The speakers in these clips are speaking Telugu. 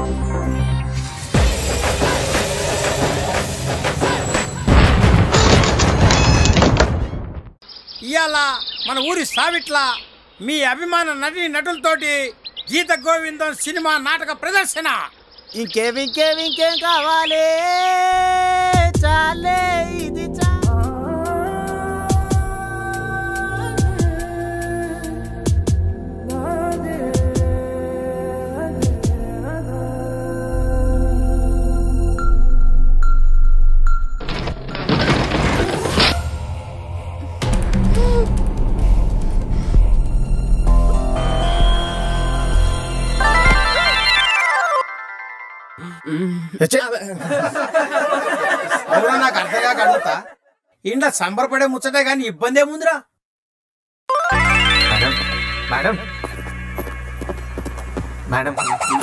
ఇవాళ మన ఊరి సావిట్ల మీ అభిమాన నటి నటులతోటి గీత గోవిందం సినిమా నాటక ప్రదర్శన ఇంకేం ఇంకేం ఇంకేం కావాలి చాలే ఇది చా అవునా నాకు అర్థంగా అడుగుతా ఇంట్లో సంబరపడే ముచ్చటే కానీ ఇబ్బంది ఏముందిరా మేడం మేడం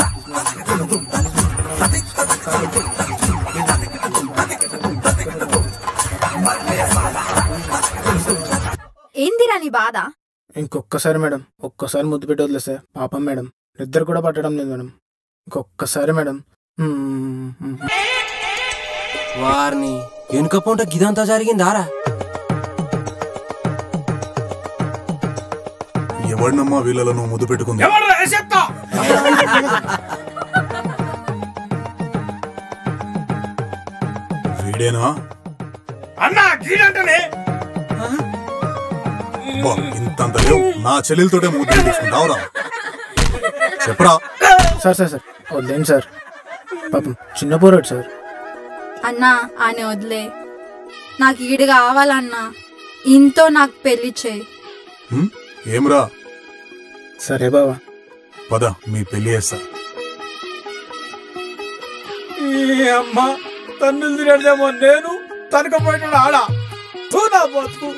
ఏందిరా నీ బాధ ఇంకొక్కసారి మేడం ఒక్కసారి ముద్దు పెట్టి వదిలేస్తే పాపం మేడం నిద్ర కూడా పట్టడం లేదు మేడం ఇంకొక్కసారి మేడం మ్మ్, మ్మ్. వారిని వెనుక పూట గిదంతా జరిగిందారా ఎవడినమ్మా వీళ్ళను ముద్దు పెట్టుకుంది ఎవరు చెప్తా వీడేనా అన్నా గీడంటనే అబ్బా, ఇంతంత లేవు నా చెల్లెలతోటే ముద్దు పెట్టించుకుంటావురా చెప్పరా సార్ సార్ సార్ వదిలేండి సార్ పాపం చిన్న పోరాడు సార్ అన్నా ఆనే వదిలే నాకు ఈడు కావాలన్నా ఇంతో నాకు పెళ్లి చేయి హ్మ్? ఏమ్రా సరే బావా పద మీ పెళ్లి చేస్తా ఈ అమ్మ తన్నులు తిరగడేమో నేను తనకపోయినాడు ఆడ తూ నా బతుకు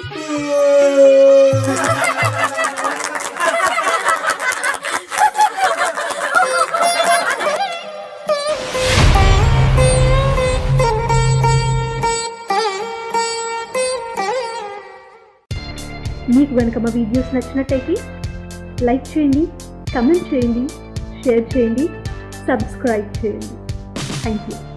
మీకు కనుక మా వీడియోస్ నచ్చినట్టయితే లైక్ చేయండి కమెంట్ చేయండి షేర్ చేయండి సబ్స్క్రైబ్ చేయండి థ్యాంక్ యూ